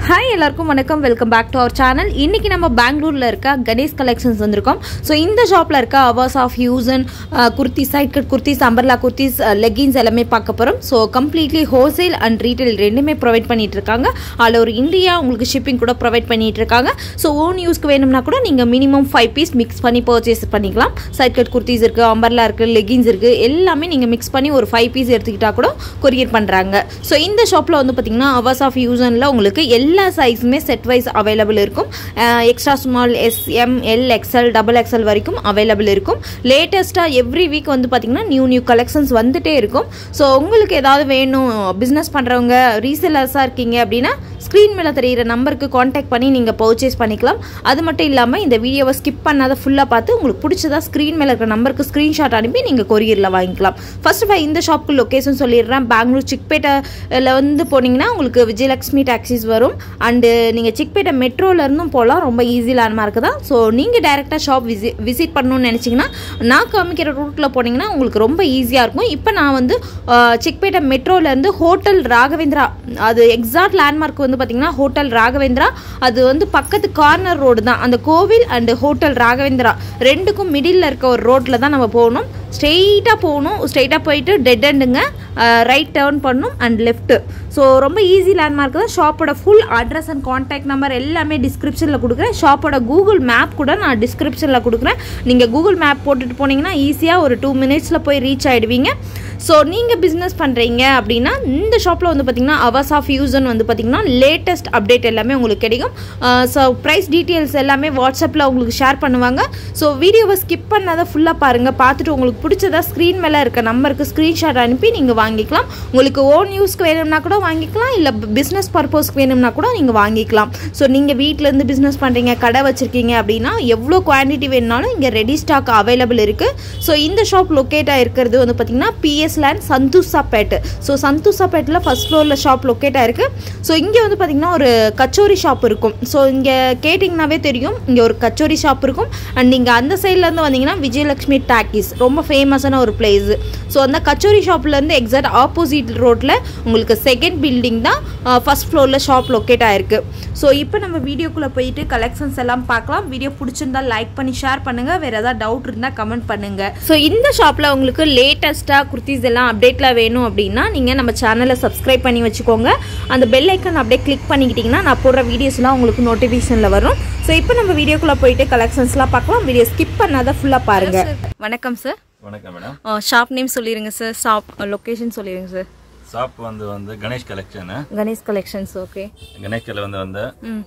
Hi எல்லாருக்கும் வணக்கம் welcome back to our channel இன்னைக்கு நம்ம பெங்களூரில் இருக்க கணேஷ் கலெக்ஷன்ஸ் வந்திருக்கோம் ஸோ இந்த ஷாப்பில் இருக்க அவர்ஸ் ஆஃப் யூசன் kurti side cut kurtis umbrella kurtis leggings எல்லாமே பார்க்க போகிறோம் so completely wholesale and retail ரெண்டுமே ப்ரொவைட் பண்ணிட்டு இருக்காங்க ஆல் ஒரு இந்தியா உங்களுக்கு ஷிப்பிங் கூட ப்ரொவைட் பண்ணிட்டு இருக்காங்க ஸோ ஓன் யூஸ்க்கு வேணும்னா கூட நீங்கள் மினிமம் ஃபைவ் பீஸ் மிக்ஸ் பண்ணி பர்ச்சேஸ் பண்ணிக்கலாம் சைட் கட் குர்த்திஸ் இருக்குது அம்பர்லா இருக்குது லெகின்ஸ் இருக்குது எல்லாமே நீங்கள் மிக்ஸ் பண்ணி ஒரு ஃபைவ் பீஸ் எடுத்துக்கிட்டா கூட கொரியர் பண்ணுறாங்க ஸோ இந்த ஷாப்பில் வந்து பார்த்தீங்கன்னா அவர்ஸ் ஆஃப் யூசனில் உங்களுக்கு எல்லா சைஸுமே செட் வைஸ் அவைலபிள் இருக்கும் extra small S M L XL double XL வரைக்கும் அவைலபிள் இருக்கும் லேட்டஸ்ட்டாக எவ்ரி வீக் வந்து பார்த்தீங்கன்னா நியூ நியூ கலெக்ஷன்ஸ் வந்துட்டே இருக்கும் ஸோ உங்களுக்கு ஏதாவது வேணும் பிஸ்னஸ் பண்ணுறவங்க ரீசெல்லர்ஸாக இருக்கீங்க அப்படின்னா ஸ்க்ரீன் மேலே தெரியிற நம்பருக்கு காண்டாக்ட் பண்ணி நீங்கள் பர்ச்சேஸ் பண்ணிக்கலாம் அது மட்டும் இல்லாமல் இந்த வீடியோவை ஸ்கிப் பண்ணாத ஃபுல்லாக பார்த்து உங்களுக்கு பிடிச்சதா ஸ்க்ரீன் மேலே இருக்கிற நம்பருக்கு ஸ்க்ரீன்ஷாட் அனுப்பி நீங்கள் கொரியரில் வாங்கிக்கலாம் ஃபர்ஸ்ட் ஆஃப் ஆல் இந்த ஷாப்புக்கு லொக்கேஷன் சொல்லிடுறேன் பெங்களூர் சிக்பேட்டையில் வந்து போனீங்கன்னா உங்களுக்கு விஜயலக்ஷ்மி டாக்ஸிஸ் வரும் அண்டு நீங்கள் சிக்பேட்டை மெட்ரோலேருந்தும் போகலாம் ரொம்ப ஈஸி லேண்ட்மார்க் தான் ஸோ நீங்கள் டேரெக்டாக ஷாப் விசி விசிட் பண்ணணும்னு நினச்சிங்கன்னா நான் காமிக்கிற ரூட்டில் போனீங்கன்னா உங்களுக்கு ரொம்ப ஈஸியாக இருக்கும் இப்போ நான் வந்து அஹ், சிக்பேட்டை மெட்ரோலேருந்து ஹோட்டல் ராகவேந்திரா அது எக்ஸாக்ட் லேண்ட்மார்க் வந்து பார்த்தீங்கன்னா ஹோட்டல் ராகவேந்திரா அது வந்து பக்கத்து கார்னர் ரோடு தான் அந்த கோவில் அண்டு ஹோட்டல் ராகவேந்திரா ரெண்டுக்கும் மிடில் இருக்க ஒரு ரோட்டில் தான் நம்ம போகணும் ஸ்ட்ரெயிட்டாக போகணும் ஸ்ட்ரெயிட்டாக போயிட்டு டெட் எண்டுங்க ரைட் டேர்ன் பண்ணும் அண்ட் லெஃப்ட்டு ஸோ ரொம்ப ஈஸி லேண்ட்மார்க் தான் ஷாப்போட full address and contact number எல்லாமே டிஸ்கிரிப்ஷனில் கொடுக்குறேன் ஷாப்போட கூகுள் மேப் கூட நான் டிஸ்கிரிப்ஷனில் கொடுக்குறேன் நீங்கள் கூகுள் மேப் போட்டுட்டு போனீங்கன்னா ஈஸியாக ஒரு டூ மினிட்ஸில் போய் ரீச் ஆகிடுவீங்க ஸோ நீங்கள் பிஸ்னஸ் பண்ணுறீங்க அப்படின்னா இந்த ஷாப்பில் வந்து பார்த்தீங்கன்னா அவர்ஸ் ஆஃப் யூசன் வந்து பார்த்தீங்கன்னா லேட்டஸ்ட் அப்டேட் எல்லாமே உங்களுக்கு கிடைக்கும் ஸோ ப்ரைஸ் டீட்டெயில்ஸ் எல்லாமே வாட்ஸ்அப்பில் உங்களுக்கு ஷேர் பண்ணுவாங்க ஸோ வீடியோவை ஸ்கிப் பண்ணாத ஃபுல்லாக பாருங்கள் பார்த்துட்டு உங்களுக்கு பிடிச்சதா ஸ்க்ரீன் மேலே இருக்க நம்பருக்கு ஸ்க்ரீன்ஷாட் அனுப்பி நீங்கள் வாங்கிக்கலாம் உங்களுக்கு ஓன் யூஸ்க்கு வேணும்னா கூட வாங்கிக்கலாம் இல்லை பிஸ்னஸ் பர்பஸ்க்கு வேணும்னா கூட நீங்கள் வாங்கிக்கலாம் ஸோ நீங்கள் வீட்டிலேருந்து பிஸ்னஸ் பண்ணுறீங்க கடை வச்சுருக்கீங்க அப்படின்னா எவ்வளோ குவான்டிட்டி வேணுனாலும் இங்கே ரெடி ஸ்டாக் அவைலபிள் இருக்குது ஸோ இந்த ஷாப் லொக்கேட் ஆகிருக்கிறது வந்து பார்த்திங்கன்னா பிஎஸ் லேண்ட் சந்தூசாப்பேட்டு ஸோ சந்தூசாப்பேட்டில் ஃபஸ்ட் ஃப்ளோரில் ஷாப் லொக்கேட் ஆயிருக்கு ஸோ இங்கே வந்து பார்த்திங்கன்னா ஒரு கச்சோரி ஷாப் இருக்கும் ஸோ இங்கே கேட்டிங்கனாவே தெரியும் இங்கே ஒரு கச்சோரி ஷாப் இருக்கும் அண்ட் நீங்கள் அந்த சைட்லேருந்து வந்தீங்கன்னா விஜயலக்ஷ்மி டாக்கீஸ் ரொம்ப ஃபேமஸான ஒரு பிளேஸ் ஸோ அந்த கச்சோரி ஷாப்லேருந்து எக்ஸாக்ட் ஆப்போசிட் ரோட்டில் உங்களுக்கு செகண்ட் பில்டிங் தான் ஃபஸ்ட் ஃப்ளோரில் ஷாப் லொக்கேட் ஆயிருக்கு ஸோ இப்போ நம்ம வீடியோக்குள்ளே போயிட்டு கலெக்ஷன்ஸ் எல்லாம் பார்க்கலாம் வீடியோ பிடிச்சிருந்தா லைக் பண்ணி ஷேர் பண்ணுங்கள் வேறு ஏதாவது டவுட் இருந்தால் கமெண்ட் பண்ணுங்கள் ஸோ இந்த ஷாப்பில் உங்களுக்கு லேட்டஸ்ட்டாக குர்த்திஸ் எல்லாம் அப்டேட்டில் வேணும் அப்படின்னா நீங்கள் நம்ம சேனலை சப்ஸ்கிரைப் பண்ணி வச்சுக்கோங்க அந்த பெல் ஐக்கன் அப்படியே கிளிக் பண்ணிக்கிட்டிங்கன்னா நான் போடுற வீடியோஸ்லாம் உங்களுக்கு நோட்டிஃபிகேஷனில் வரும் ஸோ இப்போ நம்ம வீடியோக்குள்ளே போயிட்டு கலெக்ஷன்ஸ்லாம் பார்க்கலாம் வீடியோ ஸ்கிப் பண்ணாத ஃபுல்லாக பாருங்கள் வணக்கம் சார் வணக்கம் மேடம் ஷாப் நேம் சொல்லிடுங்க சார் ஷாப் லொக்கேஷன் சொல்லிடுங்க சார் ஷாப் வந்து வந்து Ganesh collection Ganesh collections okay Ganesh கலை வந்து வந்து ம்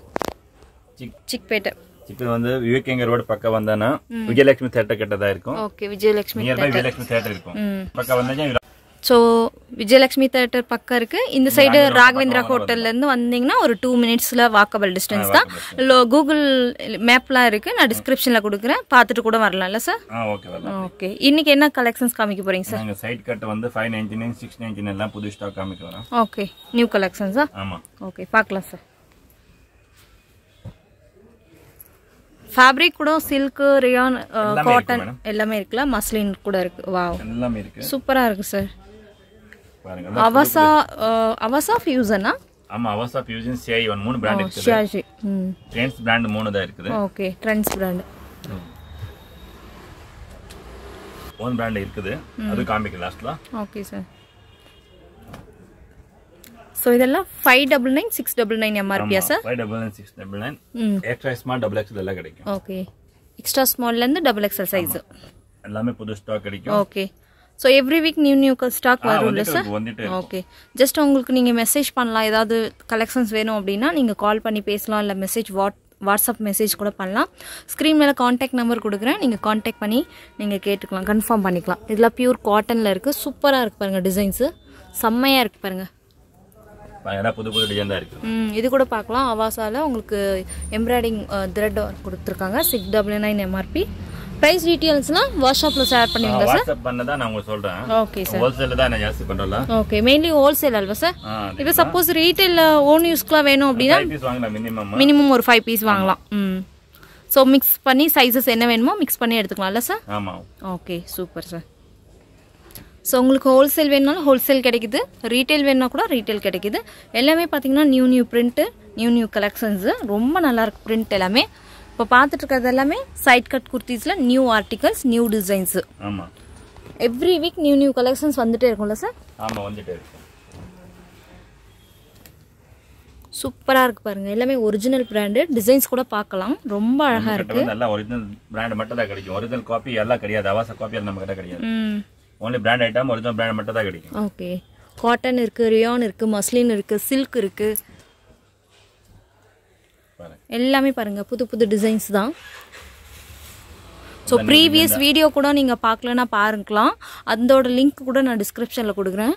சிக் சிக்பேட்டை இப்போ வந்து விவேகங்க ரோடு பக்கம் வந்தானா விஜயலட்சுமி தேட்டர் கிட்ட தான் இருக்கும் okay Vijayalakshmi nearby Vijayalakshmi theatre இருக்கும் பக்கம் வந்தா ஸோ விஜயலட்சுமி தேட்டர் பக்கம் இருக்கு இந்த சைடு ராகவேந்திரா ஹோட்டல்ல இருந்து வந்தீங்கன்னா ஒரு டூ மினிட்ஸ்ல வாக்கபிள் டிஸ்டன்ஸ் தான் லோ கூகுள் மேப்லாம் இருக்கு நான் டிஸ்கிரிப்ஷன்ல கொடுக்குறேன் பார்த்துட்டு கூட வரலாம்ல சார் ஆ ஓகே வரலாம் ஓகே இன்னைக்கு என்ன கலெக்ஷன்ஸ் காமிக்க போறீங்க சார் நாங்க சைட் கட் வந்து five ninety nine six ninety nine எல்லாம் புது ஸ்டாக் காமிக்க வரோம் ஓகே நியூ கலெக்ஷன்ஸா ஆமா ஓகே பார்க்கலாம் சார் ஃபேப்ரிக் கூட சில்க்கு ரியான் எல்லாமே காட்டன் இருக்கு எல்லாமே இருக்குல்ல மஸ்லின் கூட இருக்கு வாவ் எல்லாமே இருக்கு சூப்பரா இருக்கு சார் பாருங்க அவசா அஹ், அவசா ஃபியூசனா ஆமா அவசா ஃபியூஜன் சிஐ ஒன் மூணு பிராண்ட் இருக்குது ஷியாஜி ம் ட்ரெண்ட்ஸ் பிராண்ட் மூணு தான் இருக்குது okay Trends brand own brand இருக்குது அது காமிக்க லாஸ்ட்ல ஓகே சார் ஸோ இதெல்லாம் five double nine six double nine எம்ஆர்பியா sir five double nine six double nine ம் எக்ஸ்ட்ரா ஸ்மால் டபுள் எக்ஸ் எல்லாம் கிடைக்கும் ஓகே எக்ஸ்ட்ரா ஸ்மால்லேருந்து டபுள் எக்ஸல் சைஸ் எல்லாமே புது ஸ்டாக் கிடைக்கும் okay so every week new new stock ஆ, வரும்ல வந்துட்டு சார் இருக்கு, வந்துட்டு இருக்கு. ஓகே ஜஸ்ட் உங்களுக்கு நீங்கள் மெசேஜ் பண்ணலாம் ஏதாவது கலெக்ஷன்ஸ் வேணும் அப்படின்னா நீங்கள் கால் பண்ணி பேசலாம் இல்லை மெசேஜ் வாட் வாட்ஸ்அப் மெசேஜ் கூட பண்ணலாம் ஸ்க்ரீன் மேலே காண்டாக்ட் நம்பர் கொடுக்குறேன் நீங்கள் காண்டாக்ட் பண்ணி நீங்கள் கேட்டுக்கலாம் கன்ஃபார்ம் பண்ணிக்கலாம் இதெல்லாம் பியூர் காட்டனில் இருக்குது சூப்பராக இருக்குது பாருங்கள் டிசைன்ஸு செம்மையாக இருக்குது பாருங்கள் எல்லாம் புது புது டிசைன் தான் இருக்கு ம், இது கூட பார்க்கலாம் அவாசால உங்களுக்கு எம்ப்ராய்டிங் த்ரெட் கொடுத்துருக்காங்க six double nine MRP price டீட்டெயில்ஸ்லாம் வாட்ஸ்அப்பில் ஷேர் பண்ணுவீங்களா சார் வாட்ஸ்அப் பண்ணதான் நான் உங்களுக்கு சொல்றேன் ஓகே சார் ஹோல்சேல் தான் நான் ஜாஸ்தி பண்றல ஓகே மெயின்லி ஹோல்சேல் அல்வா சார் இப்போ சப்போஸ் ரீட்டைலில் ஓன் யூஸ்க்குலாம் வேணும் அப்படின்னா ஃபைவ் பீஸ் வாங்கலாம் மினிமம் மினிமம் ஒரு ஃபைவ் பீஸ் வாங்கலாம் ம் ஸோ மிக்ஸ் பண்ணி சைஸஸ் என்ன வேணுமோ மிக்ஸ் பண்ணி எடுத்துக்கலாம்ல சார் ஆமா ஓகே சூப்பர் சார் ஸோ உங்களுக்கு ஹோல்சேல் வேணுனாலும் ஹோல்சேல் கிடைக்குது ரீட்டைல் வேணுனா கூட ரீட்டைல் கிடைக்குது எல்லாமே பார்த்தீங்கன்னா new new print new new collections ரொம்ப நல்லா இருக்கு பிரிண்ட் எல்லாமே இப்போ பார்த்துட்டு இருக்கிறது எல்லாமே சைட் கட் குர்த்திஸில் நியூ ஆர்டிகல்ஸ் நியூ டிசைன்ஸு ஆமா every week new new collections வந்துட்டே இருக்கும்ல சார் ஆமா வந்துட்டே இருக்கு சூப்பராக இருக்கு பாருங்க எல்லாமே ஒரிஜினல் பிராண்டு டிசைன்ஸ் கூட பார்க்கலாம் ரொம்ப அழகாக நம்ம இருக்கு கிட்ட வந்து எல்லாம் ஒரிஜினல் பிராண்ட் மட்டும் தான் கிடைக்கும் ஒரிஜினல் காப்பி எல்லாம் கிடையாது அவாச காப்பி எல்லாம் நம்ம கிட்ட கிடையாது ம் only brand item original brand மட்டும் தான் கிடைக்கும் ஓகே காட்டன் இருக்கு ரியான் இருக்கு மஸ்லின் இருக்கு சில்க் இருக்கு பாருங்க எல்லாமே பாருங்க புது புது டிசைன்ஸ் தான் ஸோ ப்ரீவியஸ் வீடியோ கூட நீங்கள் பார்க்கலன்னா பாருங்கலாம் அதோட லிங்க் கூட நான் டிஸ்கிரிப்ஷனில் கொடுக்குறேன்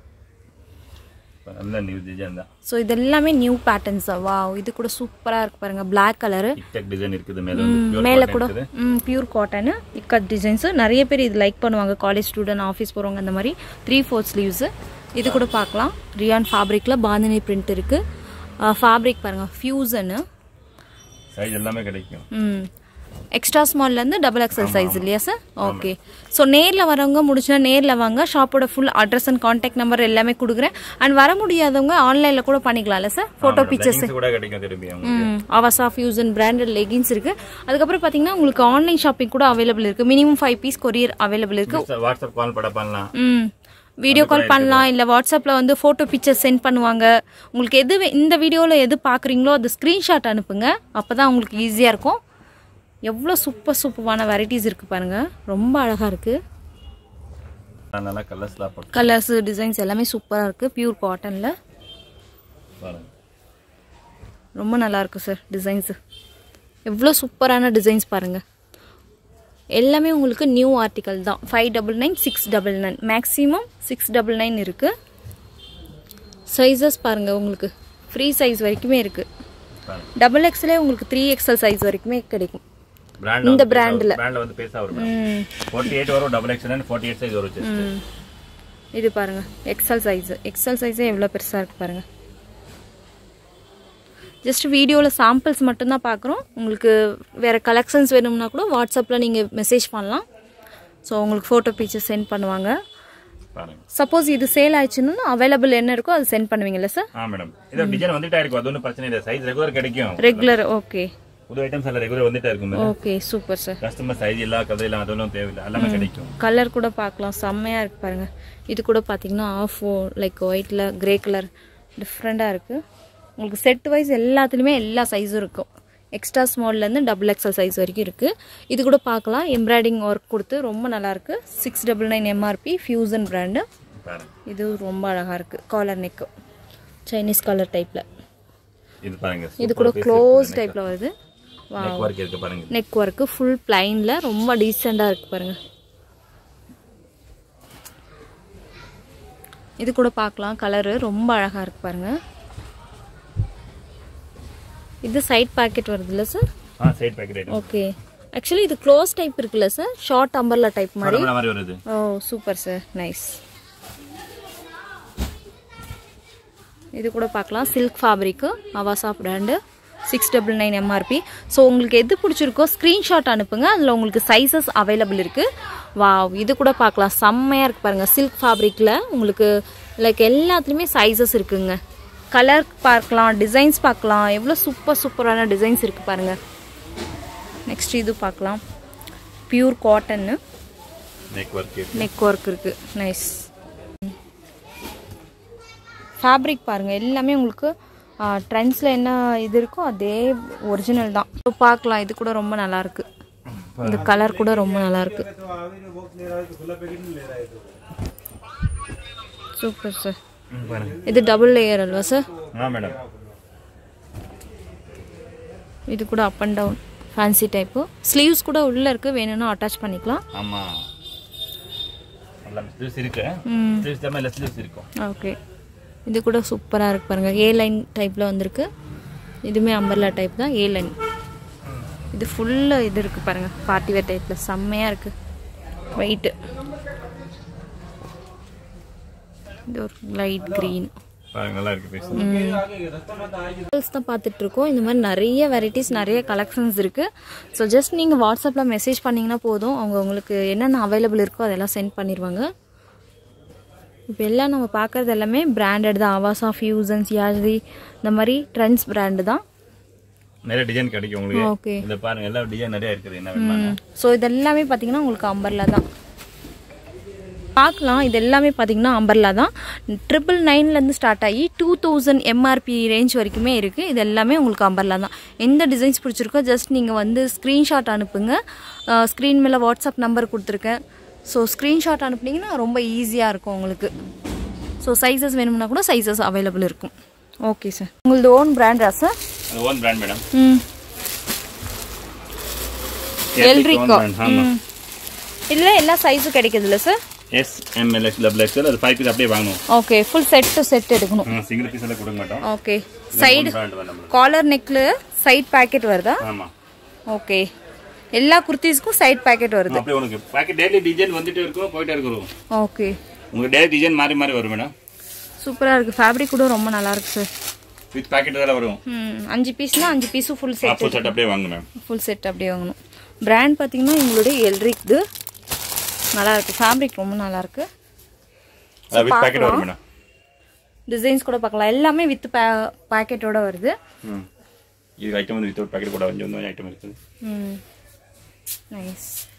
நல்ல நியூ டிசைன் தான் ஸோ இது எல்லாமே நியூ பேட்டர்ன்ஸ் தான் வா இது கூட சூப்பராக இருக்கு பாருங்க Black கலரு டிக்டாக் டிசைன் இருக்குது மேல வந்து pure மேலே cotton கூட இருக்குது ம் பியூர் காட்டனு இக்கட் டிசைன்ஸு நிறைய பேர் இது லைக் பண்ணுவாங்க காலேஜ் ஸ்டூடெண்ட் ஆஃபீஸ் போகிறவங்க அந்த மாதிரி த்ரீ ஃபோர்த் ஸ்லீவ்ஸு இது கூட பார்க்கலாம் ரியான் ஃபேப்ரிக்கில் பாந்தினி பிரிண்ட் இருக்குது ஃபேப்ரிக் பாருங்கள் ஃபியூசனு சைஸ் எல்லாமே கிடைக்கும் ம் எக்ஸ்ட்ரா ஸ்மால்லேருந்து டபுள் எக்ஸல் சைஸ் இல்லையா சார் ஓகே ஸோ நேரில் வரவங்க முடிச்சுன்னா நேரில் வாங்க ஷாப்போட full address and contact number எல்லாமே கொடுக்குறேன் அண்ட் வர முடியாதவங்க ஆன்லைனில் கூட பண்ணிக்கலாம்ல சார் ஃபோட்டோ பிக்சர்ஸ் Leggings கூட கிடைக்கும் திரும்பி உங்களுக்கு ம் அவசா ஃபியூசன் பிராண்டட் லெகின்ஸ் இருக்கு அதுக்கப்புறம் பார்த்தீங்கன்னா உங்களுக்கு ஆன்லைன் ஷாப்பிங் கூட அவைலபிள் இருக்கு minimum five piece courier available இருக்கு வாட்ஸ்அப் கால் பட பண்ணலாம் ம் வீடியோ கால் பண்ணலாம் இல்லை வாட்ஸ்அப்பில் வந்து ஃபோட்டோ பிக்சர் சென்ட் பண்ணுவாங்க உங்களுக்கு எது வே- இந்த வீடியோவில் எது பார்க்குறீங்களோ அது ஸ்க்ரீன்ஷாட் அனுப்புங்க அப்போ தான் உங்களுக்கு ஈஸியாக இருக்கும் எவ்வளோ சூப்பர் சூப்பரான வெரைட்டிஸ் இருக்குது பாருங்கள் ரொம்ப அழகாக இருக்குது நல்லா கலர்ஸ்லாம் போட்டு கலர்ஸ் டிசைன்ஸ் எல்லாமே சூப்பராக இருக்குது பியூர் காட்டனில் பாருங்க ரொம்ப நல்லா இருக்கு சார் டிசைன்ஸு எவ்வளோ சூப்பரான டிசைன்ஸ் பாருங்கள் எல்லாமே உங்களுக்கு நியூ ஆர்டிக்கல் தான் five double nine six double nine maximum six double nine இருக்குது சைஸஸ் பாருங்கள் உங்களுக்கு ஃப்ரீ சைஸ் வரைக்குமே இருக்குது பாருங்க டபுள் எக்ஸ்லே உங்களுக்கு த்ரீ எக்ஸல் சைஸ் வரைக்குமே கிடைக்கும் பிராண்ட் இந்த brandல. பிராண்ட்ல வந்து பேசா வரும் ம் ஃபோர்ட்டி எயிட் வரும் double X forty eight size வரும் just. ம். இது பாருங்கள் எக்ஸல் சைஸு எக்ஸல் சைஸே எவ்வளோ பெருசாக இருக்குது பாருங்கள் ஜஸ்ட் வீடியோவில் சாம்பிள்ஸ் மட்டும்தான் பார்க்குறோம் உங்களுக்கு வேறு கலெக்ஷன்ஸ் வேணும்னா கூட வாட்ஸ்அப்பில் நீங்கள் மெசேஜ் பண்ணலாம் ஸோ உங்களுக்கு ஃபோட்டோ பிக்சர் சென்ட் பண்ணுவாங்க பாருங்க சப்போஸ் இது சேல் ஆயிடுச்சுன்னா அவைலபிள் என்ன இருக்கோ அது சென்ட் பண்ணுவீங்கல்ல சார் ஆ மேடம் இது டிசைன் வந்துட்டா இருக்கும் அது ஒன்றும் பிரச்சனை இல்லை சைஸ் ரெகுலர் கிடைக்கும் ரெகுலர் ஓகே புது ஐட்டம்ஸ் எல்லாம் ரெகுலர் வந்துட்டா இருக்கும் madam okay super sir customer size இல்ல கதை எல்லாம் அதெல்லாம் தேவையில்லை எல்லாமே கிடைக்கும் கலர் கூட பார்க்கலாம் செம்மையாக இருக்குது பாருங்கள் இது கூட பார்த்தீங்கன்னா ஆஃப் லைக் ஒயிட்டில் கிரே கலர் டிஃப்ரெண்ட்டாக இருக்குது உங்களுக்கு செட் வைஸ் எல்லாத்துலேயுமே எல்லா சைஸும் இருக்கும் எக்ஸ்ட்ரா ஸ்மால்லேருந்து டபுள் எக்ஸல் சைஸ் வரைக்கும் இருக்குது இது கூட பார்க்கலாம் எம்ப்ராய்டிங் ஒர்க் கொடுத்து ரொம்ப நல்லாயிருக்கு six double nine MRP fusion brand பாருங்க இது ரொம்ப அழகாக இருக்குது காலர் நெக்கு சைனீஸ் கலர் டைப்பில் இது பாருங்க இது கூட க்ளோஸ் டைப்பில் வருது நெக் ஒர்க் இருக்கு பாருங்க நெக் ஒர்க்கு ஃபுல் பிளைனில் ரொம்ப டீசெண்டாக இருக்குது பாருங்கள் இது கூட பார்க்கலாம் கலரு ரொம்ப அழகாக இருக்கு பாருங்கள் இது சைட் பாக்கெட் வருதுல்ல சார் ஆ side pocket item okay actually இது க்ளோஸ் டைப் இருக்குல்ல சார் ஷார்ட் அம்பர்லா டைப் மாதிரி படம்லாம் மாதிரி வருது ஓ சூப்பர் சார் நைஸ் இது கூட பார்க்கலாம் silk fabric Avaasa brand six double nine MRP so உங்களுக்கு எது பிடிச்சிருக்கோ ஸ்க்ரீன்ஷாட் அனுப்புங்க அதில் உங்களுக்கு சைஸஸ் அவைலபிள் இருக்குது வாவ் இது கூட பார்க்கலாம் செம்மையாக இருக்குது பாருங்கள் சில்க் ஃபேப்ரிக்கில் உங்களுக்கு லைக் எல்லாத்துலேயுமே சைஸஸ் இருக்குங்க கலர் பார்க்கலாம் டிசைன்ஸ் பார்க்கலாம் எவ்வளோ சூப்பர் சூப்பரான டிசைன்ஸ் இருக்குது பாருங்கள் நெக்ஸ்ட் இது பார்க்கலாம் பியூர் காட்டன்னு நெக் ஒர்க் நெக் ஒர்க் இருக்குது நைஸ் ஃபேப்ரிக் பாருங்கள் எல்லாமே உங்களுக்கு ட்ரெண்ட்ஸில் என்ன இது இருக்கோ அதே ஒரிஜினல் தான் இப்போ பார்க்கலாம் இது கூட ரொம்ப நல்லா இருக்கு இந்த கலர் கூட ரொம்ப நல்லா இருக்கு சூப்பர் சார் பாருங்க இது டபுள் லேயர் அல்வா சார் ஆ மேடம் இது கூட up and down fancy type sleeves கூட உள்ளே இருக்குது வேணும்னா அட்டாச் பண்ணிக்கலாம் ஆமா எல்லாமே ஸ்லீவ்ஸ் இருக்கு ம் ஸ்லீவ்ஸ் தான் இல்ல ஸ்லீவ்ஸ் இருக்கும் ஓகே இது கூட சூப்பராக இருக்கு பாருங்கள் ஏ லைன் டைப்பில் வந்திருக்கு இதுவுமே அம்பர்லா டைப் தான் ஏ லைன் இது ஃபுல்லாக இது இருக்குது பாருங்கள் பார்ட்டி வேர் டைப்பில் செம்மையாக இருக்குது ஒயிட்டு இது ஒரு லைட் க்ரீன் பாருங்க நல்லா இருக்கு பீஸ் மாடல்ஸ் தான் பார்த்துட்டு இருக்கோம் இந்த மாதிரி நிறைய வெரைட்டிஸ் நிறைய கலெக்ஷன்ஸ் இருக்குது ஸோ ஜஸ்ட் நீங்கள் வாட்ஸ்அப்பில் மெசேஜ் பண்ணிங்கன்னா போதும் அவங்க உங்களுக்கு என்னென்ன அவைலபிள் இருக்கோ அதெல்லாம் சென்ட் பண்ணிடுவாங்க இப்போ எல்லாம் நம்ம பார்க்குறது எல்லாமே பிராண்டட் தான் அவாசா ஃபியூசன்ஸ் யாஜரி இந்த மாதிரி ட்ரெண்ட்ஸ் பிராண்டு தான் நிறைய டிசைன் கிடைக்கும் உங்களுக்கு ஓகே இதை பாருங்க எல்லா டிசைன் நிறைய இருக்குது என்ன வேணுமா ஸோ இது எல்லாமே பார்த்தீங்கன்னா உங்களுக்கு அம்பர்லா தான் பார்க்கலாம் இது எல்லாமே பார்த்தீங்கன்னா அம்பர்லா தான் ட்ரிபிள் நைன்லேருந்து ஸ்டார்ட் ஆகி டூ தௌசண்ட் எம்ஆர்பி ரேஞ்ச் வரைக்குமே இருக்குது இது எல்லாமே உங்களுக்கு அம்பர்லா தான் எந்த டிசைன்ஸ் பிடிச்சிருக்கோ ஜஸ்ட் நீங்கள் வந்து ஸ்க்ரீன்ஷாட் அனுப்புங்க ஸ்க்ரீன் மேலே வாட்ஸ்அப் நம்பர் கொடுத்துருக்கேன் ஸோ ஸ்க்ரீன்ஷாட் அனுப்புனீங்கன்னா ரொம்ப ஈஸியாக இருக்கும் உங்களுக்கு ஸோ சைஸஸ் வேணும்னா கூட சைஸஸ் அவைலபிள் இருக்கும் ஓகே சார் உங்களது ஓன் பிராண்டா சார் அது ஓன் பிராண்ட் மேடம் ம் எல்ரிக்கோ ம் இதில் எல்லா சைஸும் கிடைக்குதுல்ல sir S M L X double XL அது ஃபைவ் பீஸ் அப்படியே வாங்கணும் okay full set to set எடுக்கணும் சிங்கிள் பீஸ் எல்லாம் கொடுக்க மாட்டோம் ஓகே சைடு பிராண்ட் வேணும் நம்மளுக்கு காலர் நெக்ல சைட் பேக்கெட் வருதா ஆமா ஓகே எல்லா குர்த்திஸ்க்கும் சைட் பேக்கெட் வருது அப்படியே உனக்கு பாக்கெட் டெய்லி டிசைன் வந்துட்டே இருக்கும் போயிட்டே இருக்கும் ஓகே உங்களுக்கு டெய்லி டிசைன் மாறி மாறி வரும் மேடம் சூப்பராக இருக்குது ஃபேப்ரிக் கூட ரொம்ப நல்லா இருக்கு சார் வித் பாக்கெட் வேற வரும் ம் அஞ்சு பீஸ்னா அஞ்சு பீஸும் ஃபுல் செட் ஃபுல் செட் அப்படியே வாங்க மேம் ஃபுல் செட் அப்படியே வாங்கணும் பிராண்ட் பார்த்தீங்கன்னா எங்களுடைய எல்ரிக்து நல்லா இருக்கு ஃபேப்ரிக் ரொம்ப நல்லா இருக்கு அது வித் பாக்கெட் வரும் மேடம் டிசைன்ஸ் கூட பார்க்கலாம் எல்லாமே வித் பே பேக்கெட்டோட வருது ம் இது ஐட்டம் வந்து வித்தவுட் பாக்கெட் கூட வந்து வந்து ஐட்டம் இருக்குது ம் நைஸ்